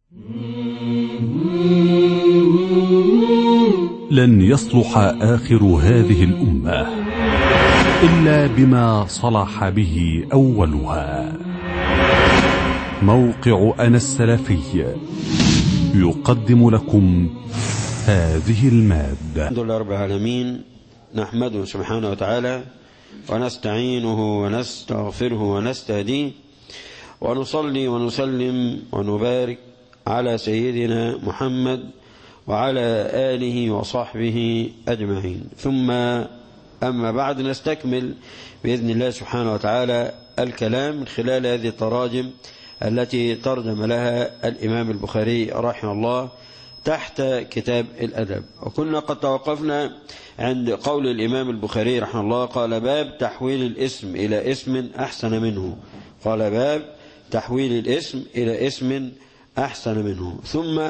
لن يصلح آخر هذه الأمة إلا بما صلح به أولها موقع أنا السلفي يقدم لكم هذه المادة الحمد لله رب العالمين نحمده سبحانه وتعالى ونستعينه ونستغفره ونستهديه ونصلي ونسلم ونبارك على سيدنا محمد وعلى آله وصحبه أجمعين ثم أما بعد نستكمل بإذن الله سبحانه وتعالى الكلام من خلال هذه التراجم التي ترجم لها الإمام البخاري رحمه الله تحت كتاب الأدب وكنا قد توقفنا عند قول الإمام البخاري رحمه الله قال باب تحويل الاسم إلى اسم أحسن منه قال باب تحويل الاسم إلى اسم أحسن منه ثم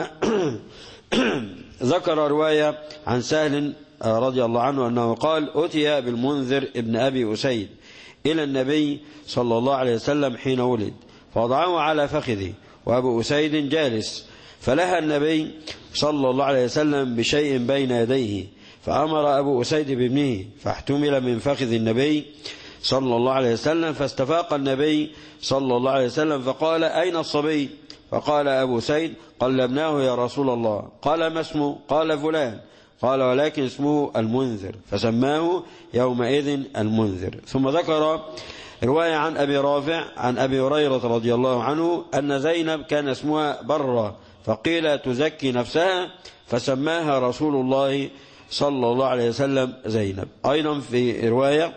ذكر رواية عن سهل رضي الله عنه أنه قال أتي بالمنذر ابن أبي أسيد إلى النبي صلى الله عليه وسلم حين ولد فوضعه على فخذه وأبو أسيد جالس فلها النبي صلى الله عليه وسلم بشيء بين يديه فأمر أبو أسيد بابنه فاحتمل من فخذ النبي صلى الله عليه وسلم فاستفاق النبي صلى الله عليه وسلم فقال أين الصبي فقال أبو سيد قلبناه يا رسول الله قال ما اسمه قال فلان قال ولكن اسمه المنذر فسماه يومئذ المنذر ثم ذكر رواية عن أبي رافع عن أبي هريرة رضي الله عنه أن زينب كان اسمها برة فقيل تزكي نفسها فسماها رسول الله صلى الله عليه وسلم زينب أيضا في رواية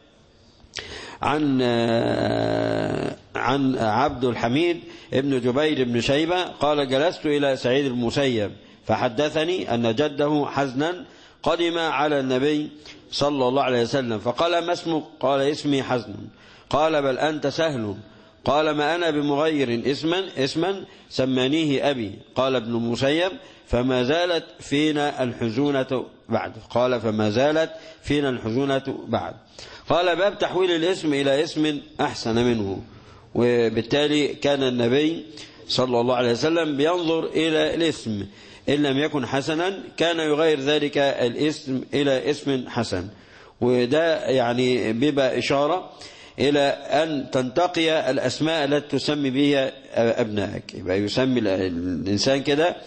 عن عن عبد الحميد ابن جبير بن شيبة قال جلست إلى سعيد المسيب فحدثني أن جده حزنا قدم على النبي صلى الله عليه وسلم فقال ما اسمك قال اسمي حزن قال بل أنت سهل قال ما أنا بمغير اسما اسما سمانيه أبي قال ابن المسيب فما زالت فينا الحزونة بعد قال فما زالت فينا الحزونة بعد قال باب تحويل الاسم إلى اسم أحسن منه وبالتالي كان النبي صلى الله عليه وسلم بينظر إلى الاسم إن لم يكن حسنا كان يغير ذلك الاسم إلى اسم حسن وده يعني بيبقى إشارة إلى أن تنتقي الأسماء التي تسمي بها أبنائك يبقى يسمي الإنسان كده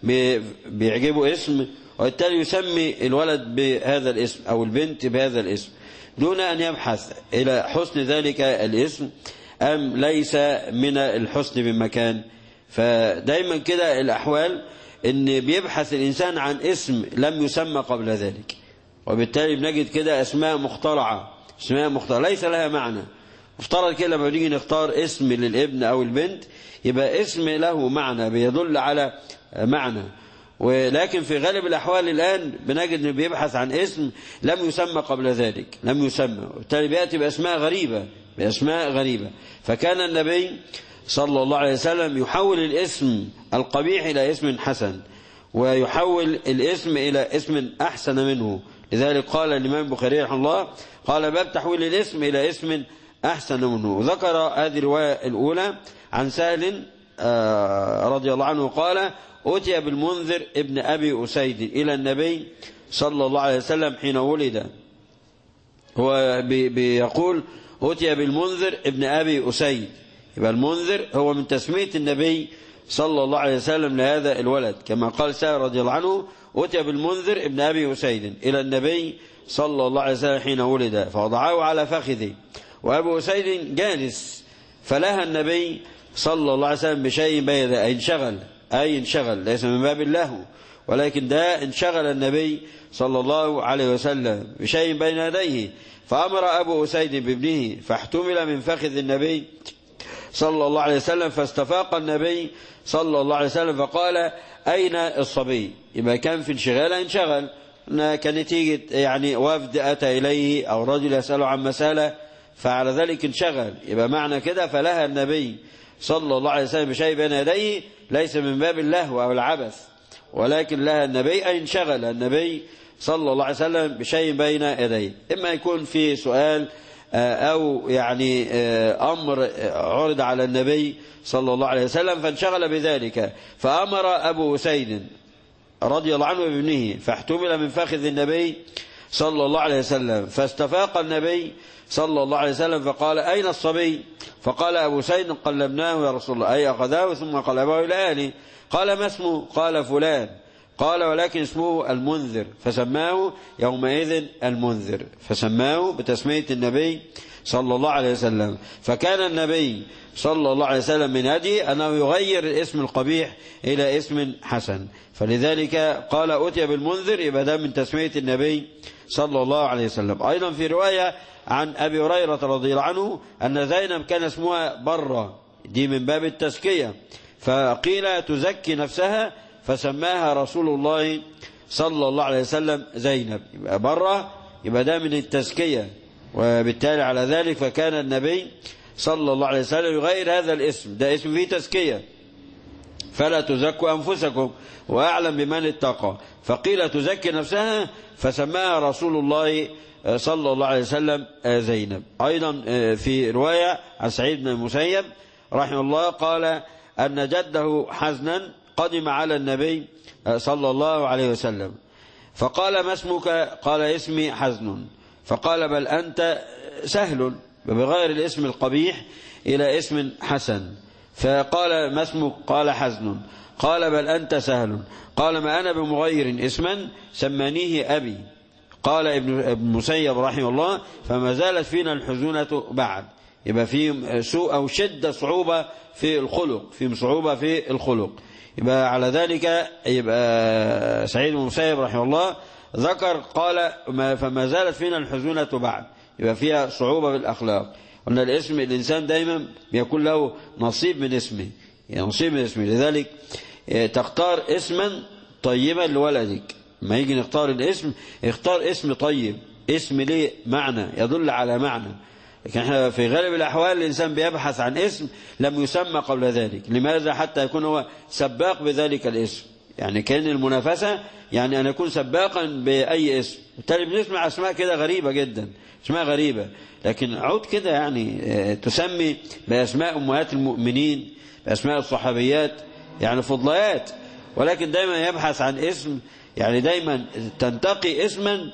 بيعجبه اسم وبالتالي يسمي الولد بهذا الاسم أو البنت بهذا الاسم دون أن يبحث إلى حسن ذلك الاسم أم ليس من الحسن بمكان فدايما كده الأحوال أن بيبحث الإنسان عن اسم لم يسمى قبل ذلك وبالتالي بنجد كده أسماء مخترعة اسماء مخترعة ليس لها معنى افترض كده لما نيجي نختار اسم للابن أو البنت يبقى اسم له معنى بيدل على معنى ولكن في غالب الأحوال الآن بنجد أنه بيبحث عن اسم لم يسمى قبل ذلك لم يسمى وبالتالي بيأتي بأسماء غريبة بأسماء غريبة فكان النبي صلى الله عليه وسلم يحول الاسم القبيح إلى اسم حسن ويحول الاسم إلى اسم أحسن منه لذلك قال الإمام البخاري رحمه الله قال باب تحويل الاسم إلى اسم أحسن منه وذكر هذه الرواية الأولى عن سهل رضي الله عنه قال أتي بالمنذر ابن أبي أسيد إلى النبي صلى الله عليه وسلم حين ولد هو بيقول أتي بالمنذر ابن أبي أسيد يبقى المنذر هو من تسمية النبي صلى الله عليه وسلم لهذا الولد كما قال سهل رضي الله عنه أتي بالمنذر ابن أبي أسيد إلى النبي صلى الله عليه وسلم حين ولد فوضعه على فخذه وأبو أسيد جالس فلها النبي صلى الله عليه وسلم بشيء بيد أي انشغل أي انشغل ليس من باب الله ولكن ده انشغل النبي صلى الله عليه وسلم بشيء بين يديه فأمر أبو أسيد بابنه فاحتمل من فخذ النبي صلى الله عليه وسلم فاستفاق النبي صلى الله عليه وسلم فقال أين الصبي يبقى كان في انشغال انشغل كنتيجة يعني وفد أتى إليه أو رجل يسأله عن مسألة فعلى ذلك انشغل يبقى معنى كده فلها النبي صلى الله عليه وسلم بشيء بين يديه ليس من باب اللهو أو العبث ولكن لها النبي أي انشغل النبي صلى الله عليه وسلم بشيء بين يديه إما يكون في سؤال أو يعني أمر عرض على النبي صلى الله عليه وسلم فانشغل بذلك فأمر أبو أسيد رضي الله عنه بابنه فاحتمل من فخذ النبي صلى الله عليه وسلم فاستفاق النبي صلى الله عليه وسلم فقال أين الصبي فقال أبو سيد قلبناه يا رسول الله أي أخذاه ثم قلبه إلى أهله قال ما اسمه قال فلان قال ولكن اسمه المنذر فسماه يومئذ المنذر فسماه بتسمية النبي صلى الله عليه وسلم فكان النبي صلى الله عليه وسلم من هدي أنه يغير الاسم القبيح إلى اسم حسن فلذلك قال أتي بالمنذر يبقى ده من تسمية النبي صلى الله عليه وسلم أيضا في رواية عن أبي هريرة رضي الله عنه أن زينب كان اسمها برة دي من باب التزكية فقيل تزكي نفسها فسماها رسول الله صلى الله عليه وسلم زينب يبقى برة يبقى ده من التزكية وبالتالي على ذلك فكان النبي صلى الله عليه وسلم يغير هذا الاسم ده اسم فيه تزكية فلا تزكوا أنفسكم وأعلم بمن اتقى فقيل تزكي نفسها فسماها رسول الله صلى الله عليه وسلم زينب أيضا في رواية عن سعيد بن المسيب رحمه الله قال أن جده حزنا قدم على النبي صلى الله عليه وسلم فقال ما اسمك قال اسمي حزن فقال بل أنت سهل بغير الاسم القبيح إلى اسم حسن فقال ما اسمك قال حزن قال بل أنت سهل قال ما أنا بمغير اسما سمانيه أبي قال ابن المسيب رحمه الله فما زالت فينا الحزونة بعد يبقى في سوء أو شدة صعوبة في الخلق في صعوبة في الخلق يبقى على ذلك يبقى سعيد بن المسيب رحمه الله ذكر قال فما زالت فينا الحزونة بعد يبقى فيها صعوبة في الأخلاق قلنا الاسم الإنسان دايما بيكون له نصيب من اسمه يعني نصيب من اسمه لذلك تختار اسما طيبا لولدك ما يجي نختار الاسم اختار اسم طيب اسم ليه معنى يدل على معنى لكن احنا في غالب الأحوال الإنسان بيبحث عن اسم لم يسمى قبل ذلك لماذا حتى يكون هو سباق بذلك الاسم يعني كان المنافسة يعني أن يكون سباقا بأي اسم بالتالي بنسمع أسماء كده غريبة جدا اسماء غريبة لكن عود كده يعني تسمي بأسماء أمهات المؤمنين بأسماء الصحابيات يعني فضليات ولكن دايما يبحث عن اسم يعني دايما تنتقي اسما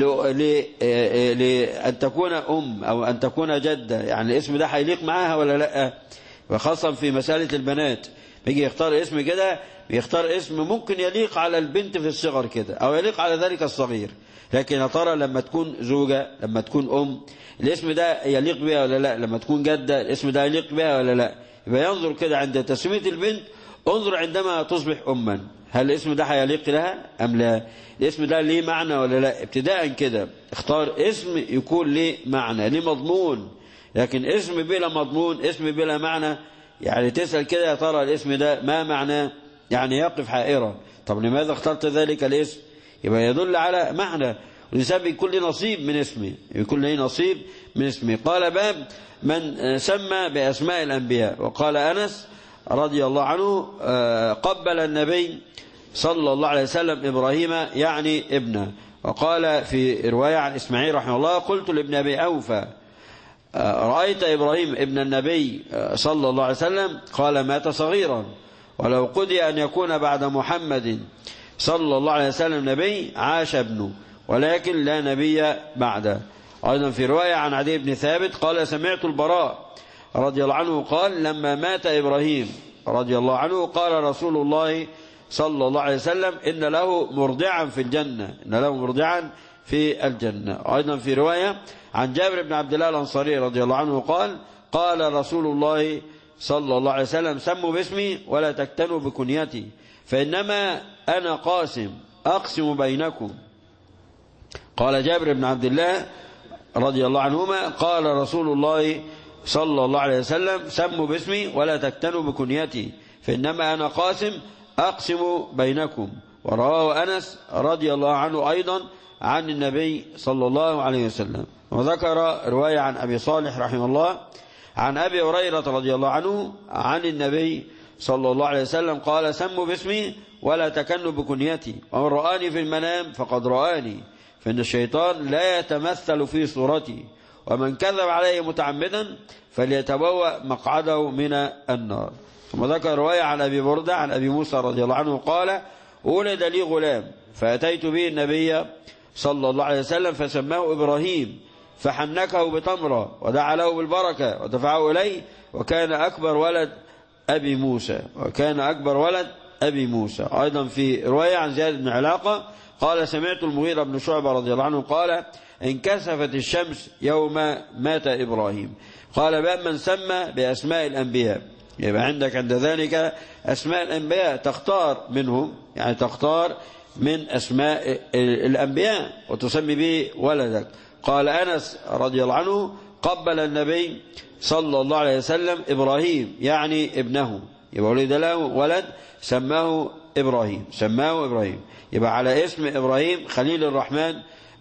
لأن تكون أم أو أن تكون جدة يعني الاسم ده هيليق معاها ولا لا وخاصة في مسألة البنات بيجي يختار اسم كده بيختار اسم ممكن يليق على البنت في الصغر كده أو يليق على ذلك الصغير لكن يا ترى لما تكون زوجة لما تكون أم الاسم ده يليق بها ولا لا لما تكون جدة الاسم ده يليق بها ولا لا يبقى ينظر كده عند تسمية البنت انظر عندما تصبح أما هل الاسم ده هيليق لها أم لا الاسم ده ليه معنى ولا لا ابتداء كده اختار اسم يكون ليه معنى ليه مضمون لكن اسم بلا مضمون اسم بلا معنى يعني تسأل كده يا ترى الاسم ده ما معناه يعني يقف حائرة طب لماذا اخترت ذلك الاسم يبقى يدل على معنى والإنسان بيكون له نصيب من اسمه يكون له نصيب من اسمه قال باب من سمى بأسماء الأنبياء وقال أنس رضي الله عنه قبل النبي صلى الله عليه وسلم إبراهيم يعني ابنه وقال في رواية عن إسماعيل رحمه الله قلت لابن أبي أوفى رأيت إبراهيم ابن النبي صلى الله عليه وسلم قال مات صغيرا ولو قضي أن يكون بعد محمد صلى الله عليه وسلم نبي عاش ابنه ولكن لا نبي بعده أيضا في رواية عن عدي بن ثابت قال سمعت البراء رضي الله عنه قال لما مات إبراهيم رضي الله عنه قال رسول الله صلى الله عليه وسلم إن له مرضعا في الجنة إن له مرضعا في الجنة أيضا في رواية عن جابر بن عبد الله الأنصاري رضي الله عنه قال قال رسول الله صلى الله عليه وسلم سموا باسمي ولا تكتنوا بكنيتي فإنما أنا قاسم أقسم بينكم قال جابر بن عبد الله رضي الله عنهما قال رسول الله صلى الله عليه وسلم سموا باسمي ولا تكتنوا بكنيتي فإنما أنا قاسم أقسم بينكم ورواه أنس رضي الله عنه أيضا عن النبي صلى الله عليه وسلم وذكر رواية عن أبي صالح رحمه الله عن أبي هريرة رضي الله عنه عن النبي صلى الله عليه وسلم قال سموا باسمي ولا تكنوا بكنيتي ومن رآني في المنام فقد رآني فإن الشيطان لا يتمثل في صورتي ومن كذب عليه متعمدا فليتبوأ مقعده من النار ثم ذكر رواية عن أبي بردة عن أبي موسى رضي الله عنه قال ولد لي غلام فأتيت به النبي صلى الله عليه وسلم فسماه إبراهيم فحنكه بتمرة ودعا له بالبركة ودفعه إليه وكان أكبر ولد أبي موسى وكان أكبر ولد أبي موسى أيضا في رواية عن زياد بن علاقة قال سمعت المغيرة بن شعبة رضي الله عنه قال انكسفت الشمس يوم مات إبراهيم قال باب من سمى بأسماء الأنبياء يبقى عندك عند ذلك أسماء الأنبياء تختار منهم يعني تختار من أسماء الأنبياء وتسمي به ولدك قال أنس رضي الله عنه قبل النبي صلى الله عليه وسلم إبراهيم يعني ابنه يبقى ولد له ولد سماه إبراهيم سماه إبراهيم يبقى على اسم إبراهيم خليل الرحمن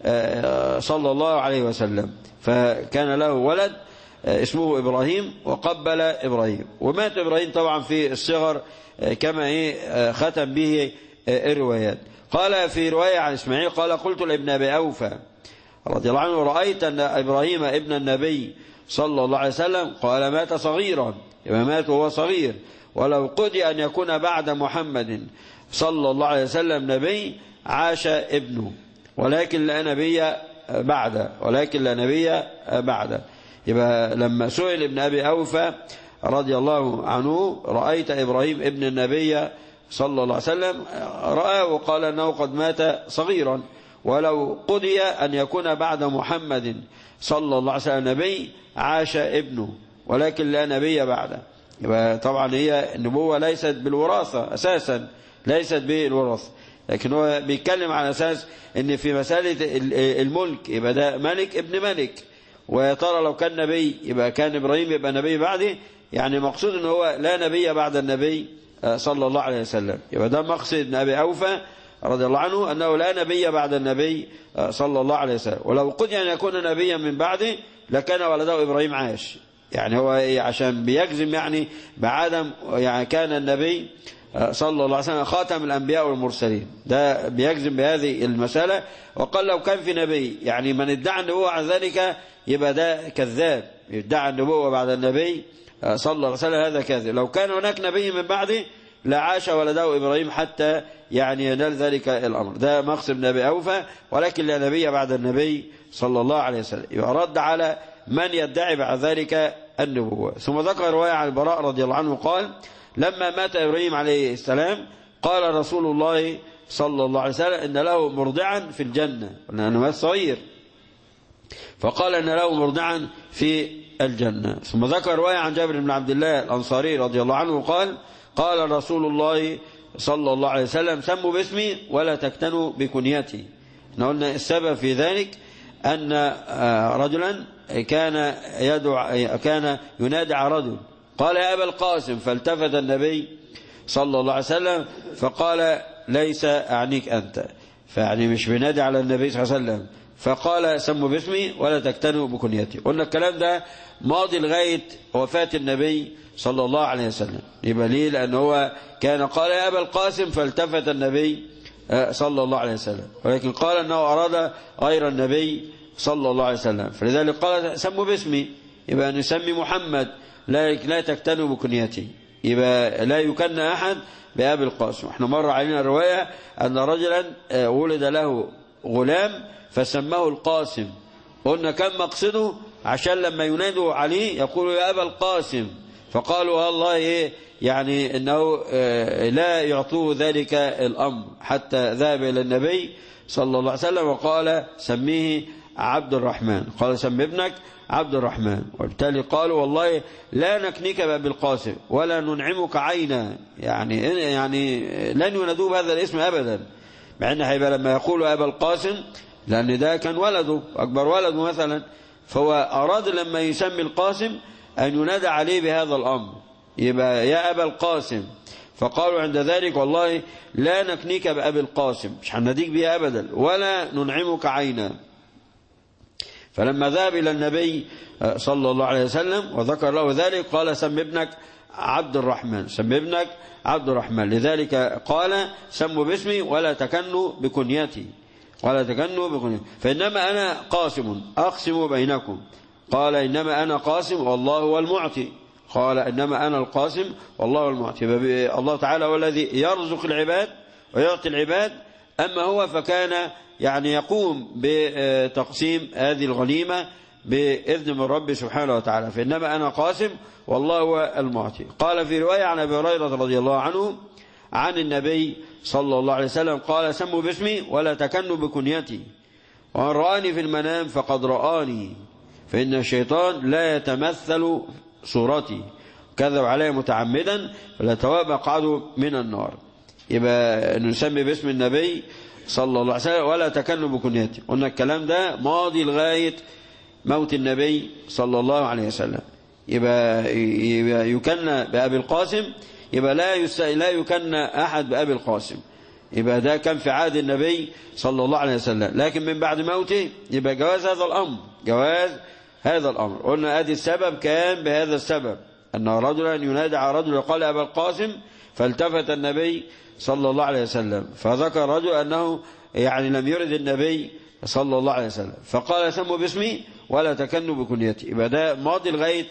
صلى الله عليه وسلم فكان له ولد اسمه إبراهيم وقبل إبراهيم ومات إبراهيم طبعا في الصغر كما إيه ختم به الروايات قال في رواية عن إسماعيل قال قلت لابن أبي أوفى رضي الله عنه رأيت أن إبراهيم ابن النبي صلى الله عليه وسلم قال مات صغيرا يبقى مات وهو صغير ولو قضي أن يكون بعد محمد صلى الله عليه وسلم نبي عاش ابنه ولكن لا نبي بعد ولكن لا نبي بعد يبقى لما سئل ابن أبي أوفى رضي الله عنه رأيت إبراهيم ابن النبي صلى الله عليه وسلم رأى وقال أنه قد مات صغيرا ولو قضي أن يكون بعد محمد صلى الله عليه وسلم نبي عاش ابنه ولكن لا نبي بعده يبقى طبعا هي النبوة ليست بالوراثة أساسا ليست بالوراثة لكن هو بيتكلم على أساس أن في مسألة الملك يبقى ده ملك ابن ملك ويا ترى لو كان نبي يبقى كان إبراهيم يبقى نبي بعده يعني مقصود أنه هو لا نبي بعد النبي صلى الله عليه وسلم يبقى ده مقصد ابن أبي أوفى رضي الله عنه أنه لا نبي بعد النبي صلى الله عليه وسلم ولو قضي أن يكون نبيا من بعده لكان ولده إبراهيم عاش يعني هو عشان بيجزم يعني بعدم يعني كان النبي صلى الله عليه وسلم خاتم الأنبياء والمرسلين ده بيجزم بهذه المسألة وقال لو كان في نبي يعني من ادعى النبوة عن ذلك يبقى ده كذاب يدعى النبوة بعد النبي صلى الله عليه وسلم هذا كاذب لو كان هناك نبي من بعده لعاش ولده إبراهيم حتى يعني ينال ذلك الأمر ده مقصد ابن أبي أوفى ولكن لا نبي بعد النبي صلى الله عليه وسلم يرد على من يدعي بعد ذلك النبوة ثم ذكر رواية عن البراء رضي الله عنه قال لما مات إبراهيم عليه السلام قال رسول الله صلى الله عليه وسلم إن له مرضعا في الجنة لأنه مات صغير فقال إن له مرضعا في الجنة ثم ذكر رواية عن جابر بن عبد الله الأنصاري رضي الله عنه قال قال رسول الله صلى الله عليه وسلم سموا باسمي ولا تكتنوا بكنيتي احنا قلنا السبب في ذلك أن رجلا كان يدعو كان ينادي على رجل قال يا أبا القاسم فالتفت النبي صلى الله عليه وسلم فقال ليس أعنيك أنت فيعني مش بينادي على النبي صلى الله عليه وسلم فقال سموا باسمي ولا تكتنوا بكنيتي قلنا الكلام ده ماضي لغاية وفاة النبي صلى الله عليه وسلم يبقى ليه لأن هو كان قال يا أبا القاسم فالتفت النبي صلى الله عليه وسلم ولكن قال أنه أراد غير النبي صلى الله عليه وسلم فلذلك قال سموا باسمي يبقى نسمي محمد لا لا تكتنوا بكنيتي يبقى لا يكن أحد بأبي القاسم احنا مر علينا الرواية أن رجلا ولد له غلام فسماه القاسم قلنا كم مقصده عشان لما ينادوا عليه يقولوا يا أبا القاسم فقالوا الله إيه يعني إنه لا يعطوه ذلك الأمر حتى ذهب إلى النبي صلى الله عليه وسلم وقال سميه عبد الرحمن قال سم ابنك عبد الرحمن وبالتالي قالوا والله لا نكنيك بأبي القاسم ولا ننعمك عينا يعني يعني لن ينادوه بهذا الاسم أبدا مع أن هيبقى لما يقولوا أبا القاسم لأن ده كان ولده أكبر ولده مثلا فهو أراد لما يسمي القاسم أن ينادى عليه بهذا الأمر يبقى يا أبا القاسم فقالوا عند ذلك والله لا نكنيك بأبي القاسم مش هنديك بها أبدا ولا ننعمك عينا فلما ذهب إلى النبي صلى الله عليه وسلم وذكر له ذلك قال سم ابنك عبد الرحمن سم ابنك عبد الرحمن لذلك قال سموا باسمي ولا تكنوا بكنيتي ولا تكنوا بكنيتي فإنما أنا قاسم أقسم بينكم قال إنما أنا قاسم والله هو المعطي قال إنما أنا القاسم والله هو المعطي الله تعالى هو الذي يرزق العباد ويعطي العباد أما هو فكان يعني يقوم بتقسيم هذه الغنيمة بإذن من رب سبحانه وتعالى فإنما أنا قاسم والله هو المعطي قال في رواية عن أبي هريرة رضي الله عنه عن النبي صلى الله عليه وسلم قال سموا باسمي ولا تكنوا بكنيتي ومن رآني في المنام فقد رآني فإن الشيطان لا يتمثل صورتي كذب علي متعمدا فلا تواب مقعده من النار يبقى نسمي باسم النبي صلى الله عليه وسلم ولا تكنوا بكنيتي قلنا الكلام ده ماضي لغاية موت النبي صلى الله عليه وسلم يبقى, يبقى يكنى بأبي القاسم يبقى لا يس... لا يكنى أحد بأبي القاسم يبقى ده كان في عهد النبي صلى الله عليه وسلم لكن من بعد موته يبقى جواز هذا الأمر جواز هذا الأمر قلنا ادي السبب كان بهذا السبب أن رجلا ينادى على رجل قال أبا القاسم فالتفت النبي صلى الله عليه وسلم فذكر رجل أنه يعني لم يرد النبي صلى الله عليه وسلم فقال سموا باسمي ولا تكنوا بكنيتي يبقى ده ماضي لغاية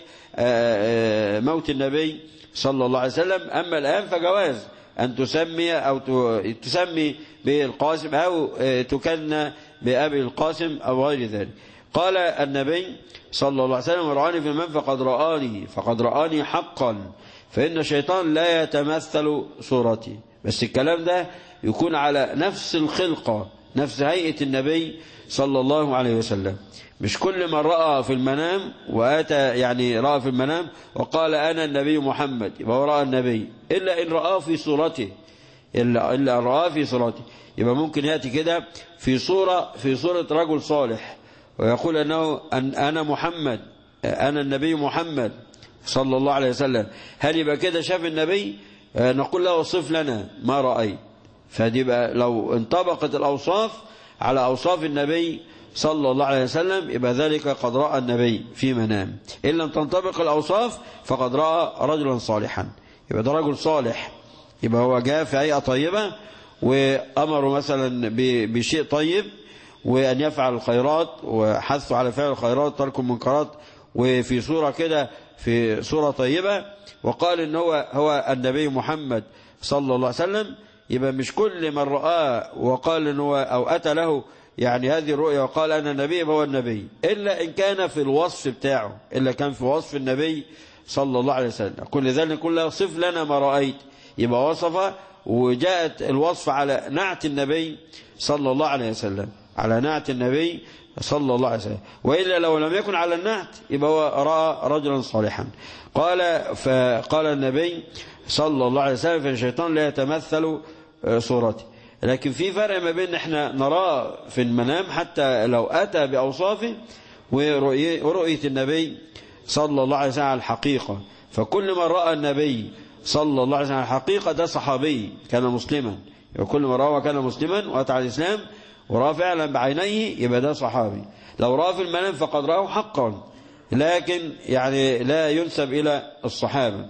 موت النبي صلى الله عليه وسلم أما الآن فجواز أن تسمي أو تسمي بالقاسم أو تكنى بأبي القاسم أو غير ذلك قال النبي صلى الله عليه وسلم رآني في المن فقد رآني فقد رآني حقا فإن الشيطان لا يتمثل صورتي بس الكلام ده يكون على نفس الخلقة نفس هيئة النبي صلى الله عليه وسلم مش كل من رأى في المنام وآتى يعني رأى في المنام وقال أنا النبي محمد يبقى هو رأى النبي إلا إن رآه في صورته إلا, إلا أن رآه في صورته يبقى ممكن يأتي كده في صورة في صورة رجل صالح ويقول أنه أن أنا محمد أنا النبي محمد صلى الله عليه وسلم هل يبقى كده شاف النبي نقول له وصف لنا ما رأيت فدي بقى لو انطبقت الأوصاف على أوصاف النبي صلى الله عليه وسلم يبقى ذلك قد رأى النبي في منام إن لم تنطبق الأوصاف فقد رأى رجلا صالحا يبقى ده رجل صالح يبقى هو جاء في هيئة طيبة وأمره مثلا بشيء طيب وأن يفعل الخيرات وحثه على فعل الخيرات ترك المنكرات وفي صورة كده في صورة طيبة وقال إن هو هو النبي محمد صلى الله عليه وسلم يبقى مش كل من رآه وقال إن هو أو أتى له يعني هذه الرؤيا وقال أنا النبي هو النبي إلا إن كان في الوصف بتاعه إلا كان في وصف النبي صلى الله عليه وسلم كل ذلك كل صف لنا ما رأيت يبقى وصف وجاءت الوصف على نعت النبي صلى الله عليه وسلم على نعت النبي صلى الله عليه وسلم وإلا لو لم يكن على النعت يبقى هو رأى رجلا صالحا قال فقال النبي صلى الله عليه وسلم فالشيطان لا يتمثل صورته لكن في فرق ما بين احنا نراه في المنام حتى لو أتى بأوصافه ورؤية النبي صلى الله عليه وسلم على الحقيقة فكل من رأى النبي صلى الله عليه وسلم على الحقيقة ده صحابي كان مسلما وكل من رأى كان مسلما وأتى على الإسلام ورأى فعلا بعينيه يبقى ده صحابي لو رأى في المنام فقد رأه حقا لكن يعني لا ينسب إلى الصحابة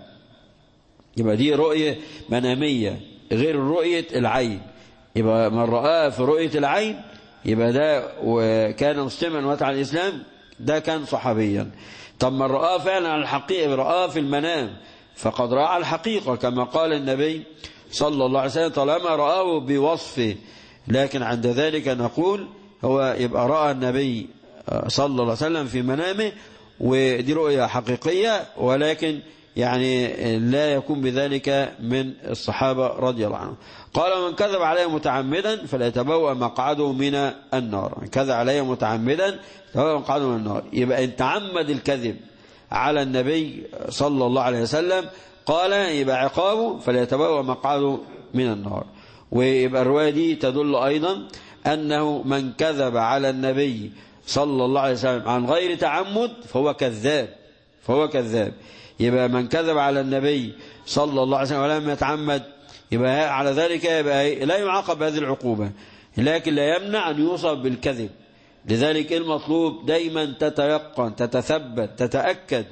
يبقى دي رؤية منامية غير رؤية العين يبقى من رآه في رؤية العين يبقى ده وكان مسلما واتى على الإسلام ده كان صحابيا طب من رآه فعلا على الحقيقة رآه في المنام فقد رأى على الحقيقة كما قال النبي صلى الله عليه وسلم طالما رآه بوصفه لكن عند ذلك نقول هو يبقى رأى النبي صلى الله عليه وسلم في منامه ودي رؤية حقيقية ولكن يعني لا يكون بذلك من الصحابة رضي الله عنهم قال من كذب عليه متعمدا فليتبوأ مقعده من النار من كذب عليه متعمدا فهو مقعده من النار يبقى ان تعمد الكذب على النبي صلى الله عليه وسلم قال يبقى عقابه فليتبوأ مقعده من النار ويبقى الرواية دي تدل أيضا أنه من كذب على النبي صلى الله عليه وسلم عن غير تعمد فهو كذاب فهو كذاب يبقى من كذب على النبي صلى الله عليه وسلم ولم يتعمد يبقى على ذلك يبقى لا يعاقب بهذه العقوبة لكن لا يمنع أن يوصف بالكذب لذلك المطلوب دايما تتيقن تتثبت تتأكد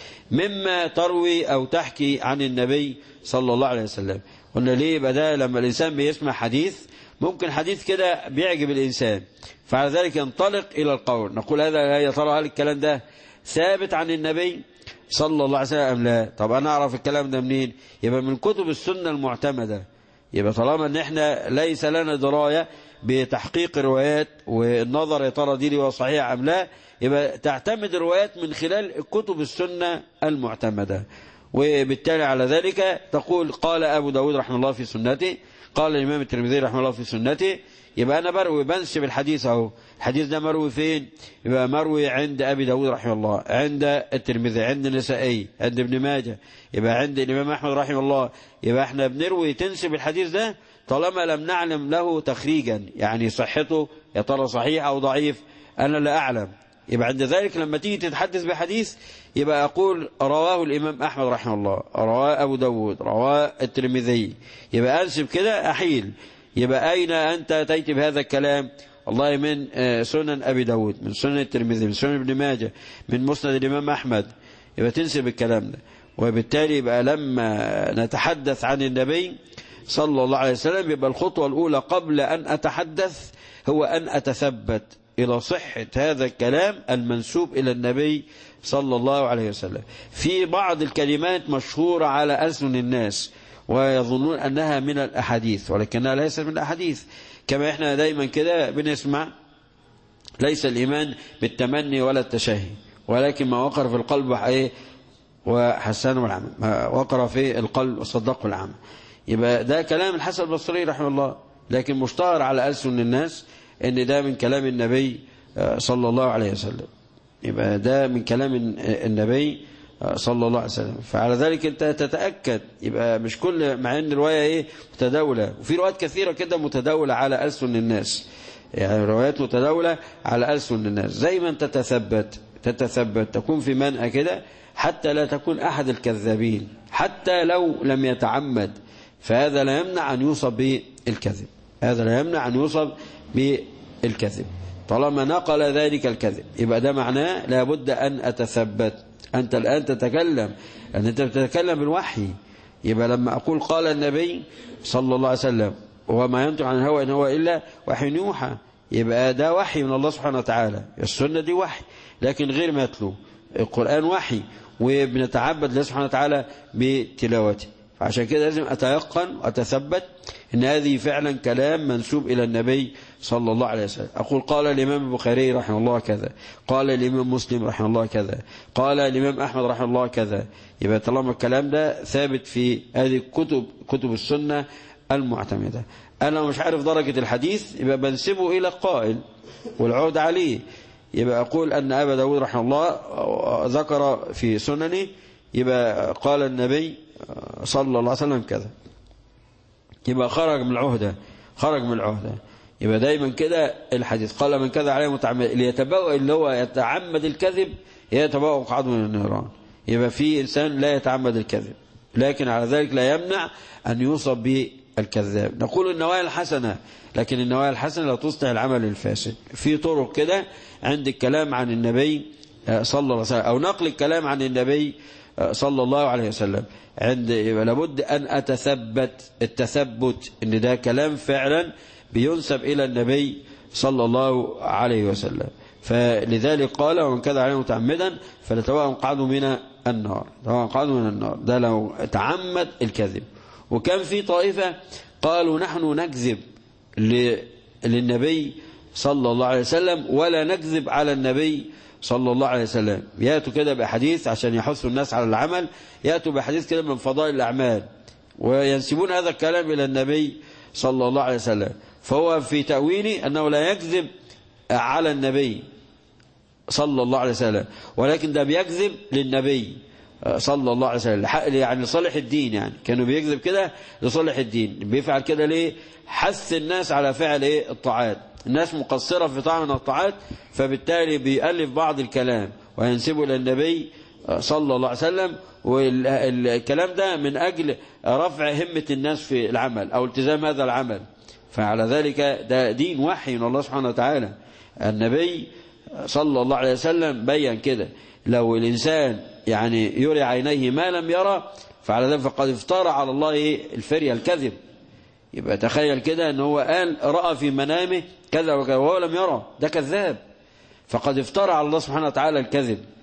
مما تروي أو تحكي عن النبي صلى الله عليه وسلم قلنا ليه بدأ لما الإنسان بيسمع حديث ممكن حديث كده بيعجب الإنسان فعلى ذلك ينطلق إلى القول نقول هذا يا ترى هل الكلام ده ثابت عن النبي صلى الله عليه وسلم أم لا طب أنا أعرف الكلام ده منين يبقى من كتب السنة المعتمدة يبقى طالما ان احنا ليس لنا دراية بتحقيق الروايات والنظر يا ترى دي هو صحيح ام لا يبقى تعتمد الروايات من خلال كتب السنة المعتمدة وبالتالي على ذلك تقول قال أبو داود رحمه الله في سنته قال الإمام الترمذي رحمه الله في سنته يبقى أنا بروي بنسب الحديث أهو الحديث ده مروي فين يبقى مروي عند أبي داود رحمه الله عند الترمذي عند النسائي عند ابن ماجه يبقى عند الإمام أحمد رحمه الله يبقى احنا بنروي تنسب الحديث ده طالما لم نعلم له تخريجا يعني صحته يا ترى صحيح أو ضعيف أنا لا أعلم يبقى عند ذلك لما تيجي تتحدث بحديث يبقى أقول رواه الإمام أحمد رحمه الله رواه أبو داود رواه الترمذي يبقى أنسب كده أحيل يبقى أين أنت أتيت بهذا الكلام والله من سنن أبي داود من سنن الترمذي من سنن ابن ماجه من مسند الإمام أحمد يبقى تنسب الكلام ده وبالتالي يبقى لما نتحدث عن النبي صلى الله عليه وسلم يبقى الخطوة الأولى قبل أن أتحدث هو أن أتثبت إلى صحة هذا الكلام المنسوب إلى النبي صلى الله عليه وسلم في بعض الكلمات مشهورة على ألسن الناس ويظنون أنها من الأحاديث ولكنها ليست من الأحاديث كما إحنا دايما كده بنسمع ليس الإيمان بالتمني ولا التشهي ولكن ما وقر في القلب إيه وحسنه العمل ما وقر في القلب وصدقه العمل يبقى ده كلام الحسن البصري رحمه الله لكن مشتهر على ألسن الناس ان ده من كلام النبي صلى الله عليه وسلم يبقى ده من كلام النبي صلى الله عليه وسلم فعلى ذلك انت تتأكد يبقى مش كل مع ان الرواية ايه متداولة وفي روايات كثيرة كده متداولة على ألسن الناس يعني روايات متداولة على ألسن الناس زي ما انت تتثبت تتثبت تكون في منأى كده حتى لا تكون أحد الكذابين حتى لو لم يتعمد فهذا لا يمنع أن يوصف بالكذب هذا لا يمنع أن يوصف بالكذب طالما نقل ذلك الكذب يبقى ده معناه لابد أن أتثبت أنت الآن تتكلم أن أنت تتكلم بالوحي يبقى لما أقول قال النبي صلى الله عليه وسلم وما ينطق عن الهوى إن هو إلا وحي يوحى يبقى ده وحي من الله سبحانه وتعالى السنة دي وحي لكن غير متلو القرآن وحي وبنتعبد الله سبحانه وتعالى بتلاوته فعشان كده لازم أتيقن وأتثبت إن هذه فعلا كلام منسوب إلى النبي صلى الله عليه وسلم أقول قال الإمام البخاري رحمه الله كذا قال الإمام مسلم رحمه الله كذا قال الإمام أحمد رحمه الله كذا يبقى طالما الكلام ده ثابت في هذه الكتب كتب السنة المعتمدة أنا مش عارف درجة الحديث يبقى بنسبه إلى القائل والعود عليه يبقى أقول أن أبا داود رحمه الله ذكر في سننه يبقى قال النبي صلى الله عليه وسلم كذا يبقى خرج من العهدة خرج من العهدة يبقى دايما كده الحديث قال من كذا عليه متعمد اللي يتبوأ اللي هو يتعمد الكذب يتبوأ قعده من النيران يبقى في إنسان لا يتعمد الكذب لكن على ذلك لا يمنع أن يوصف بالكذاب نقول النوايا الحسنة لكن النوايا الحسنة لا تصلح العمل الفاسد في طرق كده عند الكلام عن النبي صلى الله عليه وسلم أو نقل الكلام عن النبي صلى الله عليه وسلم عند لابد أن أتثبت التثبت ان ده كلام فعلا بينسب إلى النبي صلى الله عليه وسلم فلذلك قال ومن كذا عليه متعمدا فلتوأم قعده من النار توأم قعده من النار ده لو تعمد الكذب وكان في طائفة قالوا نحن نكذب للنبي صلى الله عليه وسلم ولا نكذب على النبي صلى الله عليه وسلم يأتوا كده بأحاديث عشان يحثوا الناس على العمل يأتوا بأحاديث كده من فضائل الأعمال وينسبون هذا الكلام إلى النبي صلى الله عليه وسلم فهو في تأويله أنه لا يكذب على النبي صلى الله عليه وسلم ولكن ده بيكذب للنبي صلى الله عليه وسلم يعني لصالح الدين يعني كانوا بيكذب كده لصالح الدين بيفعل كده ليه حث الناس على فعل ايه الطاعات الناس مقصرة في طاعة من الطاعات فبالتالي بيألف بعض الكلام وينسبه إلى النبي صلى الله عليه وسلم والكلام ده من أجل رفع همة الناس في العمل أو التزام هذا العمل فعلى ذلك ده دين وحي من الله سبحانه وتعالى النبي صلى الله عليه وسلم بيّن كده لو الإنسان يعني يري عينيه ما لم يرى فعلى ذلك فقد افترى على الله الفرية الكذب يبقى تخيل كده ان هو قال رأى في منامه كذا وكذا وهو لم يرى ده كذاب فقد افترى على الله سبحانه وتعالى الكذب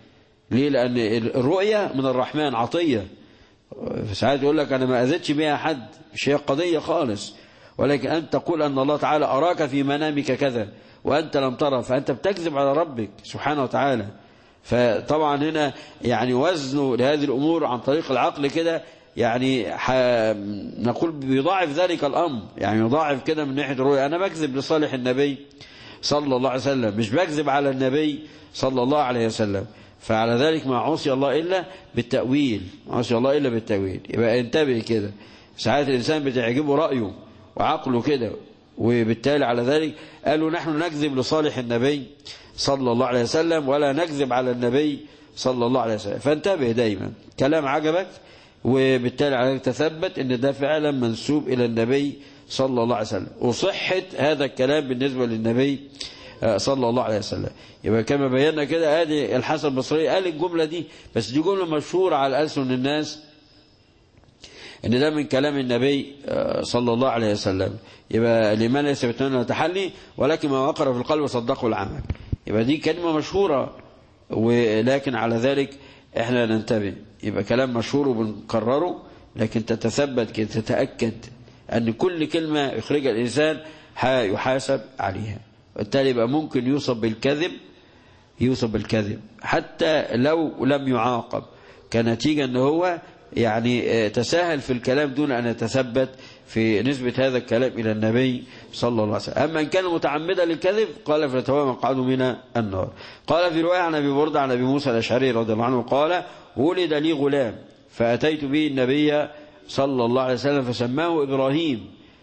ليه لأن الرؤية من الرحمن عطية ساعات يقول لك أنا ما أذيتش بها حد مش هي قضية خالص ولكن أن تقول أن الله تعالى أراك في منامك كذا وأنت لم ترى فأنت بتكذب على ربك سبحانه وتعالى فطبعا هنا يعني وزنه لهذه الأمور عن طريق العقل كده يعني نقول بيضاعف ذلك الأمر يعني يضاعف كده من ناحية الرؤية أنا بكذب لصالح النبي صلى الله عليه وسلم مش بكذب على النبي صلى الله عليه وسلم فعلى ذلك ما عصي الله إلا بالتأويل ما عصي الله إلا بالتأويل يبقى انتبه كده ساعات الإنسان بتعجبه رأيه وعقله كده وبالتالي على ذلك قالوا نحن نكذب لصالح النبي صلى الله عليه وسلم ولا نكذب على النبي صلى الله عليه وسلم فانتبه دايما كلام عجبك وبالتالي عليك تثبت ان ده فعلا منسوب الى النبي صلى الله عليه وسلم وصحة هذا الكلام بالنسبة للنبي صلى الله عليه وسلم يبقى كما بينا كده ادي الحسن البصري قال الجملة دي بس دي جملة مشهورة على ألسن الناس ان ده من كلام النبي صلى الله عليه وسلم يبقى لمن ليس بتمنى تحلي ولكن ما وقر في القلب صدقه العمل يبقى دي كلمة مشهورة ولكن على ذلك احنا ننتبه يبقى كلام مشهور وبنكرره لكن تتثبت كده تتأكد أن كل كلمة يخرجها الإنسان يحاسب عليها وبالتالي يبقى ممكن يوصف بالكذب يوصف بالكذب حتى لو لم يعاقب كنتيجة أنه هو يعني تساهل في الكلام دون أن يتثبت في نسبة هذا الكلام إلى النبي صلى الله عليه وسلم أما إن كان متعمدا للكذب قال فلتوى مقعده من النار قال في رواية عن أبي بردة عن أبي موسى الأشعري رضي الله عنه قال ولد لي غلام فأتيت به النبي صلى الله عليه وسلم فسماه إبراهيم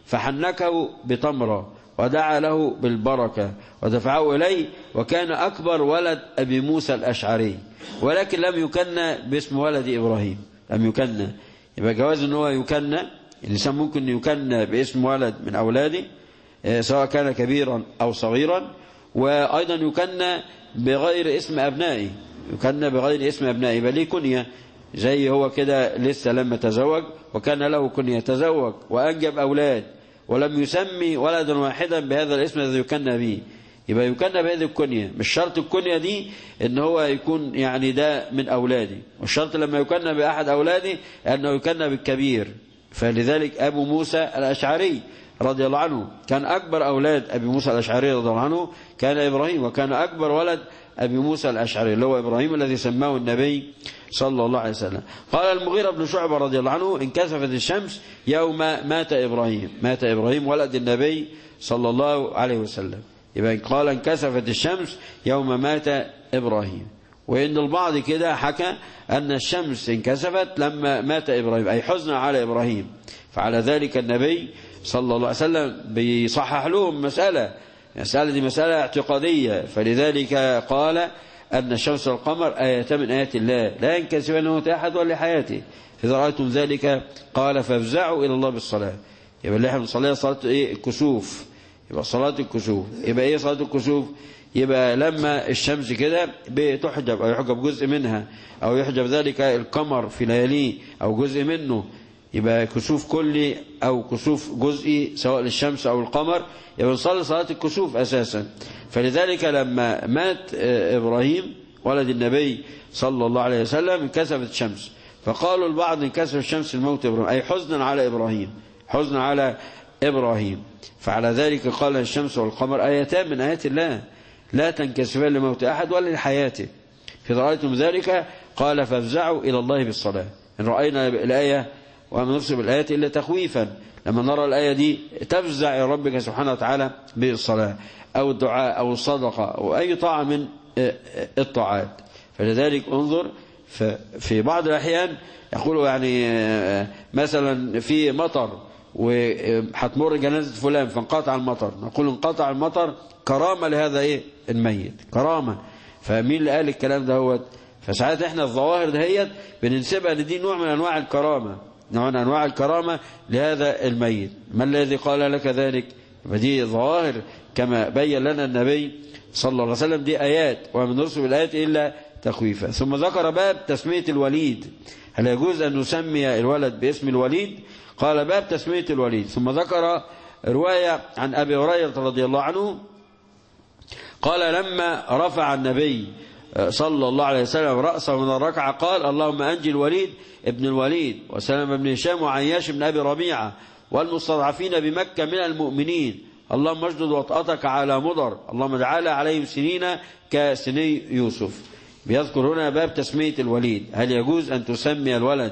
فحنكه بتمرة ودعا له بالبركة ودفعه إليه وكان أكبر ولد أبي موسى الأشعري ولكن لم يكن باسم ولد إبراهيم لم يكن يبقى جواز ان هو يكن الإنسان ممكن يكن باسم ولد من أولاده سواء كان كبيرا أو صغيرا وأيضا يكن بغير اسم أبنائه يكن بغير اسم أبنائه بل ليه كنية زي هو كده لسه لما تزوج وكان له كنية تزوج وأنجب أولاد ولم يسمي ولدا واحدا بهذا الاسم الذي يكن به يبقى يكن بهذه الكنية مش شرط الكنية دي ان هو يكون يعني ده من أولادي والشرط لما يكن بأحد أولادي أنه يكن بالكبير فلذلك أبو موسى الأشعري رضي الله عنه كان أكبر أولاد أبي موسى الأشعري رضي الله عنه كان إبراهيم وكان أكبر ولد أبي موسى الأشعري اللي هو إبراهيم الذي سماه النبي صلى الله عليه وسلم قال المغيرة بن شعبة رضي الله عنه انكسفت الشمس يوم مات إبراهيم مات إبراهيم ولد النبي صلى الله عليه وسلم يبقى قال انكسفت الشمس يوم مات إبراهيم وإن البعض كده حكى أن الشمس انكسفت لما مات إبراهيم أي حزن على إبراهيم فعلى ذلك النبي صلى الله عليه وسلم بيصحح لهم مسألة المسألة دي مسألة اعتقادية فلذلك قال أن الشمس والقمر آية من آيات الله لا ينكسفن موت أحد ولا حياته إذا رأيتم ذلك قال فافزعوا إلى الله بالصلاة يبقى اللي احنا بنصليها صلاة إيه الكسوف يبقى صلاة الكسوف يبقى إيه صلاة الكسوف يبقى لما الشمس كده بتحجب أو يحجب جزء منها أو يحجب ذلك القمر في لياليه أو جزء منه يبقى كسوف كلي أو كسوف جزئي سواء للشمس أو القمر يبقى نصلي صلاة الكسوف أساسا فلذلك لما مات إبراهيم ولد النبي صلى الله عليه وسلم انكسفت الشمس فقالوا البعض انكسف الشمس الموت إبراهيم أي حزنا على إبراهيم حزنا على إبراهيم فعلى ذلك قال الشمس والقمر آيتان من آيات الله لا تنكسفان لموت أحد ولا لحياته فإذا رأيتم ذلك قال فافزعوا إلى الله بالصلاة إن رأينا الآية وما نرسل الآيات إلا تخويفا لما نرى الآية دي تفزع يا ربك سبحانه وتعالى بالصلاة أو الدعاء أو الصدقة أو أي طاعة من الطاعات فلذلك انظر في بعض الأحيان يقولوا يعني مثلا في مطر وهتمر جنازة فلان فانقطع المطر نقول انقطع المطر كرامة لهذا ايه الميت كرامة فمين اللي قال الكلام ده هو فساعات احنا الظواهر دهيت بننسبها لدي نوع من انواع الكرامة نوع من انواع الكرامة لهذا الميت ما الذي قال لك ذلك فدي ظواهر كما بين لنا النبي صلى الله عليه وسلم دي آيات ومن نرسل الآيات إلا تخويفا ثم ذكر باب تسمية الوليد هل يجوز أن نسمي الولد باسم الوليد قال باب تسمية الوليد ثم ذكر رواية عن أبي هريرة رضي الله عنه قال لما رفع النبي صلى الله عليه وسلم رأسه من الركعة قال اللهم أنجي الوليد ابن الوليد وسلم بن هشام وعياش بن أبي ربيعة والمستضعفين بمكة من المؤمنين اللهم اجدد وطأتك على مضر اللهم اجعل عليهم سنين كسني يوسف بيذكر هنا باب تسمية الوليد هل يجوز أن تسمي الولد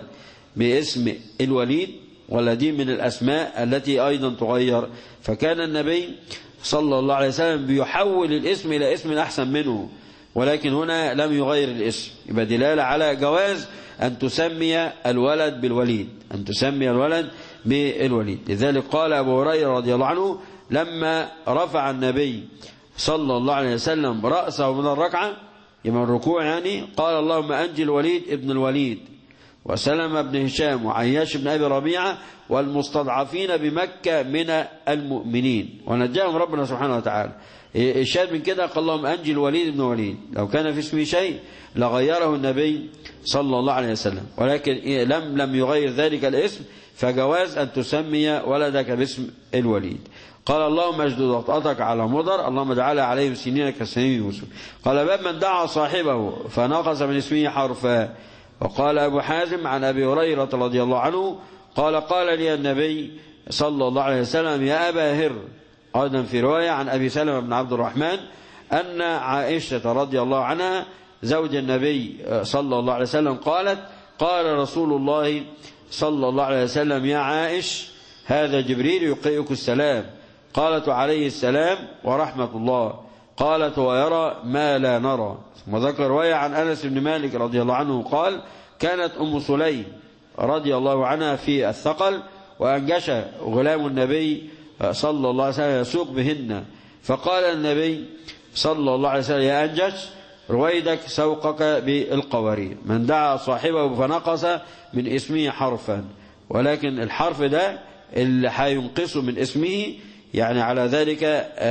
باسم الوليد ولا دي من الأسماء التي أيضا تغير فكان النبي صلى الله عليه وسلم بيحول الاسم إلى اسم أحسن منه ولكن هنا لم يغير الاسم يبقى دلالة على جواز أن تسمي الولد بالوليد أن تسمي الولد بالوليد لذلك قال أبو هريرة رضي الله عنه لما رفع النبي صلى الله عليه وسلم رأسه من الركعة يبقى الركوع يعني قال اللهم أنجي الوليد ابن الوليد وسلم بن هشام وعياش بن أبي ربيعة والمستضعفين بمكة من المؤمنين ونجاهم ربنا سبحانه وتعالى الشاهد من كده قال اللهم أنجي الوليد بن وليد لو كان في اسمه شيء لغيره النبي صلى الله عليه وسلم ولكن لم لم يغير ذلك الاسم فجواز أن تسمي ولدك باسم الوليد قال اللهم اجدد وطأتك على مضر اللهم اجعل عليهم سنين كسنين يوسف قال باب من دعا صاحبه فنقص من اسمه حرفا وقال أبو حازم عن أبي هريرة رضي الله عنه قال قال لي النبي صلى الله عليه وسلم يا أبا هر أيضا في رواية عن أبي سلمة بن عبد الرحمن أن عائشة رضي الله عنها زوج النبي صلى الله عليه وسلم قالت قال رسول الله صلى الله عليه وسلم يا عائش هذا جبريل يقرئك السلام قالت عليه السلام ورحمة الله قالت ويرى ما لا نرى وذكر رواية عن أنس بن مالك رضي الله عنه قال كانت أم سليم رضي الله عنها في الثقل وأنجش غلام النبي صلى الله عليه وسلم يسوق بهن فقال النبي صلى الله عليه وسلم يا أنجش رويدك سوقك بالقوارير من دعا صاحبه فنقص من اسمه حرفا ولكن الحرف ده اللي هينقصه من اسمه يعني على ذلك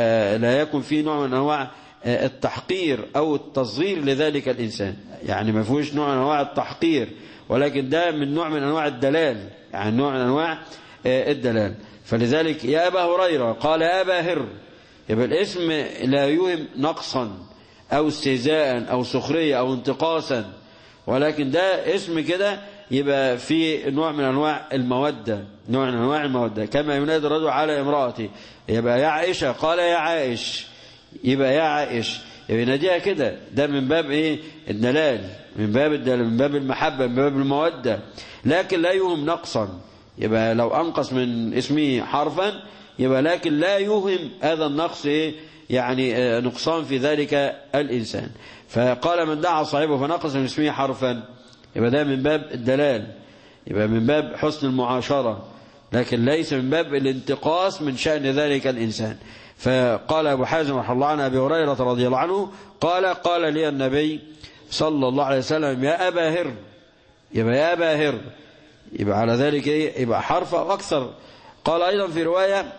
لا يكون فيه نوع من أنواع التحقير أو التصغير لذلك الإنسان يعني ما فيهوش نوع من أنواع التحقير ولكن ده من نوع من أنواع الدلال يعني نوع من أنواع الدلال فلذلك يا أبا هريرة قال يا أبا هر يبقى الاسم لا يوهم نقصا أو استهزاء أو سخرية أو انتقاصا ولكن ده اسم كده يبقى في نوع من أنواع المودة نوع من أنواع المودة كما ينادي الرجل على امرأته يبقى يا عائشة قال يا عائش يبقى يا عائش يبقى يناديها كده ده من باب ايه الدلال من باب الدلال من باب المحبة من باب المودة لكن لا يوهم نقصا يبقى لو أنقص من اسمه حرفا يبقى لكن لا يوهم هذا النقص إيه يعني نقصان في ذلك الإنسان فقال من دعا صاحبه فنقص من اسمه حرفا يبقى ده من باب الدلال يبقى من باب حسن المعاشرة لكن ليس من باب الانتقاص من شأن ذلك الإنسان فقال أبو حازم رحمه الله عن أبي هريرة رضي الله عنه قال قال لي النبي صلى الله عليه وسلم يا أبا هر يبقى يا أبا هر يبقى على ذلك إيه يبقى حرف أو أكثر قال أيضا في رواية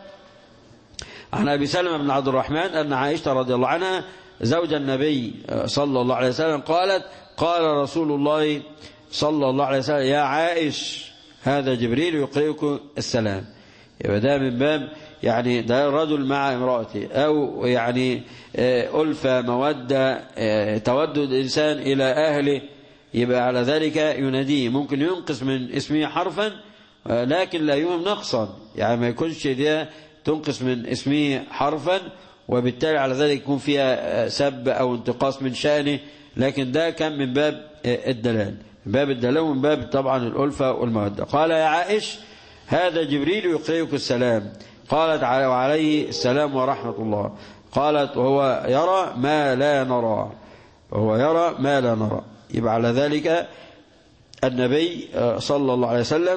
عن أبي سلمة بن عبد الرحمن أن عائشة رضي الله عنها زوج النبي صلى الله عليه وسلم قالت قال رسول الله صلى الله عليه وسلم يا عائش هذا جبريل يقرئك السلام يبقى ده من باب يعني ده رجل مع امرأته أو يعني ألفة مودة تودد الإنسان إلى أهله يبقى على ذلك يناديه ممكن ينقص من اسمه حرفا لكن لا يوهم نقصا يعني ما يكونش ده تنقص من اسمه حرفا وبالتالي على ذلك يكون فيها سب أو انتقاص من شأنه لكن ده كان من باب الدلال من باب الدلال ومن باب طبعا الألفة والمودة قال يا عائش هذا جبريل يقرئك السلام قالت وعليه السلام ورحمة الله قالت وهو يرى ما لا نرى وهو يرى ما لا نرى يبقى على ذلك النبي صلى الله عليه وسلم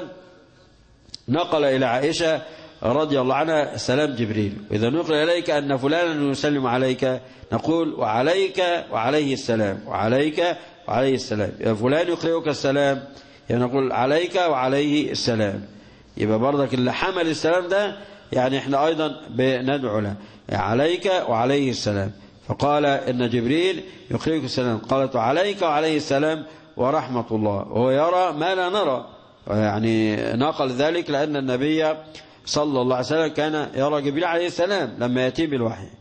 نقل إلى عائشة رضي الله عنها سلام جبريل إذا نقل إليك أن فلانا يسلم عليك نقول وعليك وعليه السلام وعليك وعليه السلام يا فلان يقرئك السلام يعني نقول عليك وعليه السلام يبقى برضك اللي حمل السلام ده يعني احنا أيضا بندعو له عليك وعليه السلام فقال إن جبريل يقرئك السلام قالت عليك وعليه السلام ورحمة الله وهو يرى ما لا نرى يعني نقل ذلك لأن النبي صلى الله عليه وسلم كان يرى جبريل عليه السلام لما يأتي بالوحي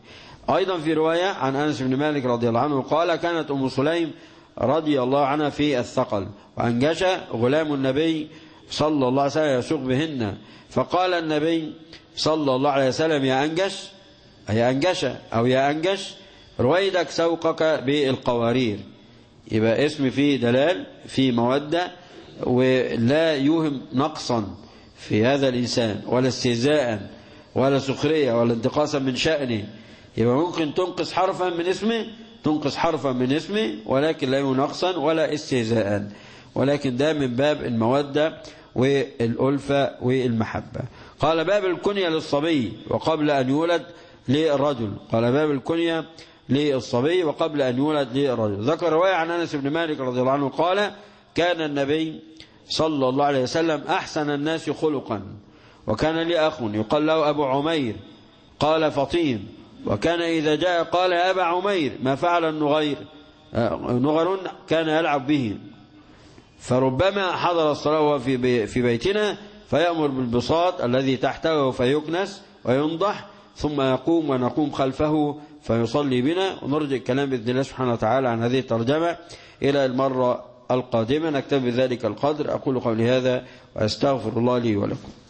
أيضا في رواية عن أنس بن مالك رضي الله عنه قال كانت أم سليم رضي الله عنها في الثقل وأنجش غلام النبي صلى الله عليه وسلم يسوق بهن فقال النبي صلى الله عليه وسلم يا أنجش يا أنجش أو يا أنجش رويدك سوقك بالقوارير يبقى اسم فيه دلال فيه مودة ولا يوهم نقصا في هذا الإنسان ولا استهزاء ولا سخرية ولا انتقاصا من شأنه يبقى ممكن تنقص حرفا من اسمه تنقص حرفا من اسمه ولكن لا نقصا ولا استهزاء ولكن ده من باب المودة والألفة والمحبة قال باب الكنية للصبي وقبل أن يولد للرجل قال باب الكنية للصبي وقبل أن يولد للرجل ذكر رواية عن أنس بن مالك رضي الله عنه قال كان النبي صلى الله عليه وسلم أحسن الناس خلقا وكان لي أخ يقال له أبو عمير قال فطين وكان إذا جاء قال يا أبا عمير ما فعل النغير نغر كان يلعب به فربما حضر الصلاة في في بيتنا فيأمر بالبساط الذي تحته فيكنس وينضح ثم يقوم ونقوم خلفه فيصلي بنا ونرجع الكلام بإذن الله سبحانه وتعالى عن هذه الترجمة إلى المرة القادمة نكتب بذلك القدر أقول قولي هذا وأستغفر الله لي ولكم